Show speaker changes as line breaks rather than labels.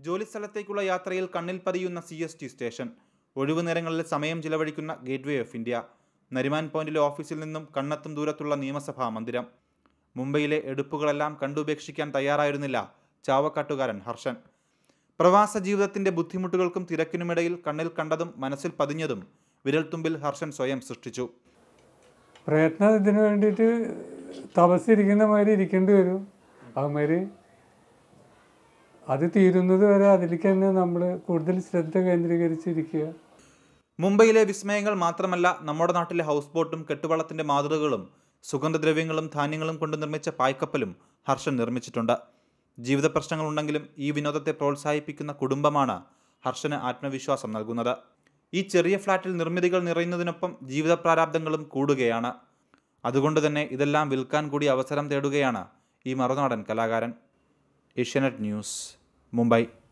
ജോലിസ്ഥലത്തേക്കുള്ള യാത്രയിൽ കണ്ണിൽ പതിയുന്ന സി എസ് ടി സ്റ്റേഷൻ ഒഴിവു നേരങ്ങളിൽ സമയം ചിലവഴിക്കുന്ന ഗേറ്റ്വേ ഓഫ് ഇന്ത്യ നരിമാൻ പോയിന്റിലെ ഓഫീസിൽ നിന്നും കണ്ണെത്തും ദൂരത്തുള്ള നിയമസഭാ മന്ദിരം മുംബൈയിലെ എടുപ്പുകളെല്ലാം കണ്ടുപേക്ഷിക്കാൻ തയ്യാറായിരുന്നില്ല ചാവക്കാട്ടുകാരൻ ഹർഷൻ പ്രവാസ ജീവിതത്തിന്റെ ബുദ്ധിമുട്ടുകൾക്കും തിരക്കിനുമിടയിൽ കണ്ണിൽ കണ്ടതും മനസ്സിൽ പതിഞ്ഞതും വിരൽത്തുമ്പിൽ ഹർഷൻ സ്വയം സൃഷ്ടിച്ചു
പ്രയത്നം ഇതിനു വേണ്ടിയിട്ട് തപസ്സിരിക്കുന്ന മാതിരി ഇരിക്കേണ്ടി വരും അതുമാതിരി അത് തീരുന്നത് വരെ അതിലേക്ക് തന്നെ നമ്മൾ കൂടുതൽ ശ്രദ്ധ കേന്ദ്രീകരിച്ചിരിക്കുക
മുംബൈയിലെ വിസ്മയങ്ങൾ മാത്രമല്ല നമ്മുടെ നാട്ടിലെ ഹൗസ് ബോട്ടും കെട്ടുവള്ളത്തിന്റെ മാതൃകകളും സുഗന്ധദ്രവ്യങ്ങളും ധാന്യങ്ങളും കൊണ്ട് നിർമ്മിച്ച പായ്ക്കപ്പലും ഹർഷൻ നിർമ്മിച്ചിട്ടുണ്ട് ജീവിത പ്രശ്നങ്ങളുണ്ടെങ്കിലും ഈ വിനോദത്തെ പ്രോത്സാഹിപ്പിക്കുന്ന കുടുംബമാണ് ഹർഷന് ആത്മവിശ്വാസം നൽകുന്നത് ഈ ചെറിയ ഫ്ലാറ്റിൽ നിർമ്മിതികൾ നിറയുന്നതിനൊപ്പം ജീവിത പ്രാരാബ്ദങ്ങളും കൂടുകയാണ് അതുകൊണ്ട് തന്നെ ഇതെല്ലാം വിൽക്കാൻ കൂടി അവസരം തേടുകയാണ് ഈ മറുനാടൻ കലാകാരൻ ഏഷ്യാനെറ്റ് ന്യൂസ് മുംബൈ